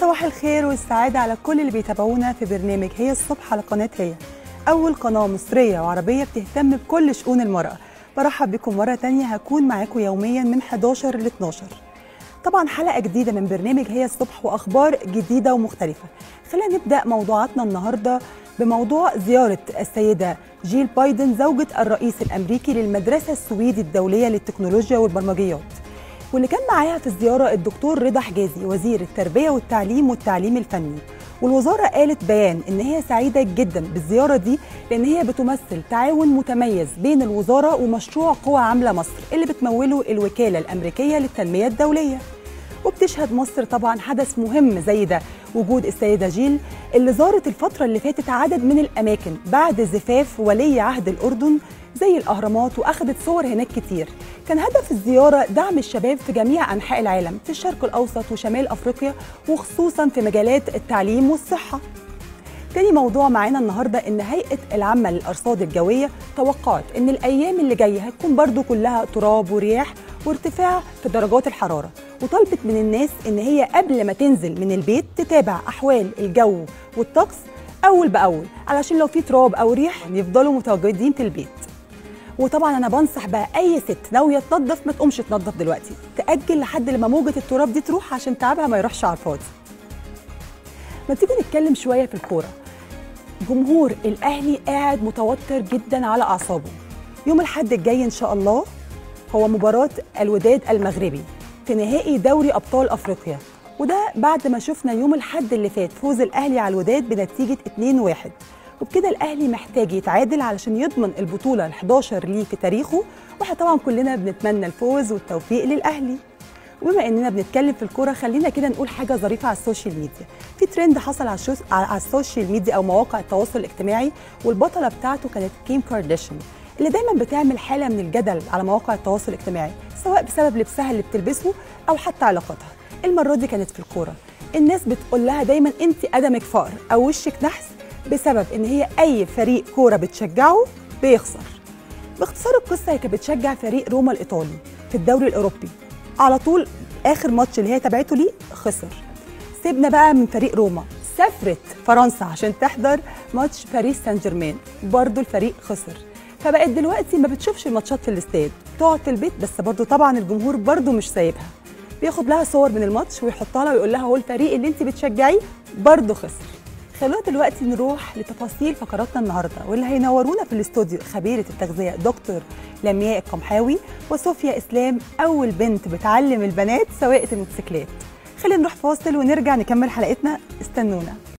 صباح الخير والسعادة على كل اللي بيتابعونا في برنامج هي الصبح على قناة هي أول قناة مصرية وعربية بتهتم بكل شؤون المرأة برحب بكم مرة تانية هكون معاكم يوميا من 11 ل 12 طبعا حلقة جديدة من برنامج هي الصبح وأخبار جديدة ومختلفة خلينا نبدأ موضوعاتنا النهاردة بموضوع زيارة السيدة جيل بايدن زوجة الرئيس الأمريكي للمدرسة السويدي الدولية للتكنولوجيا والبرمجيات واللي كان معاها في الزيارة الدكتور رضا حجازي وزير التربية والتعليم والتعليم الفني والوزارة قالت بيان إن هي سعيدة جدا بالزيارة دي لأن هي بتمثل تعاون متميز بين الوزارة ومشروع قوى عاملة مصر اللي بتموله الوكالة الأمريكية للتنمية الدولية وبتشهد مصر طبعا حدث مهم زي ده وجود السيدة جيل اللي زارت الفترة اللي فاتت عدد من الأماكن بعد زفاف ولي عهد الأردن زي الأهرامات وأخذت صور هناك كتير كان هدف الزيارة دعم الشباب في جميع أنحاء العالم في الشرق الأوسط وشمال أفريقيا وخصوصا في مجالات التعليم والصحة تاني موضوع معانا النهارده ان هيئه العامه للارصاد الجويه توقعت ان الايام اللي جايه هتكون برضو كلها تراب ورياح وارتفاع في درجات الحراره وطلبت من الناس ان هي قبل ما تنزل من البيت تتابع احوال الجو والطقس اول باول علشان لو في تراب او ريح يفضلوا متواجدين في البيت وطبعا انا بنصح بقى اي ست ناويه تنظف ما تقومش تنظف دلوقتي تاجل لحد لما موجه التراب دي تروح عشان تعبها ما يروحش على الفاضي ما تيجي نتكلم شويه في الكوره جمهور الاهلي قاعد متوتر جدا على اعصابه يوم الاحد الجاي ان شاء الله هو مباراه الوداد المغربي في نهائي دوري ابطال افريقيا وده بعد ما شفنا يوم الاحد اللي فات فوز الاهلي على الوداد بنتيجه 2-1 وبكده الاهلي محتاج يتعادل علشان يضمن البطوله ال11 ليه في تاريخه واحنا طبعا كلنا بنتمنى الفوز والتوفيق للاهلي وبما اننا بنتكلم في الكوره خلينا كده نقول حاجه ظريفه على السوشيال ميديا في ترند حصل على, الشوس... على السوشيال ميديا او مواقع التواصل الاجتماعي والبطله بتاعته كانت كيم كارديشن اللي دايما بتعمل حاله من الجدل على مواقع التواصل الاجتماعي سواء بسبب لبسها اللي بتلبسه او حتى علاقتها المره دي كانت في الكوره الناس بتقول لها دايما انت قدمك فقر او وشك نحس بسبب ان هي اي فريق كوره بتشجعه بيخسر باختصار القصه هي كانت بتشجع فريق روما الايطالي في الدوري الاوروبي على طول اخر ماتش اللي هي تابعته ليه خسر سيبنا بقى من فريق روما سافرت فرنسا عشان تحضر ماتش باريس سان جيرمان برضه الفريق خسر فبقت دلوقتي ما بتشوفش الماتشات في الاستاد تقعد في البيت بس برضه طبعا الجمهور برضه مش سايبها بياخد لها صور من الماتش ويحطها لها ويقول لها هو الفريق اللي انت بتشجعيه برضه خسر خلونا دلوقتي نروح لتفاصيل فقراتنا النهارده واللي هينورونا في الاستوديو خبيره التغذيه دكتور لمياء القمحاوي وصوفيا اسلام اول بنت بتعلم البنات سواقه الموتوسيكلات خلينا نروح فاصل ونرجع نكمل حلقتنا استنونا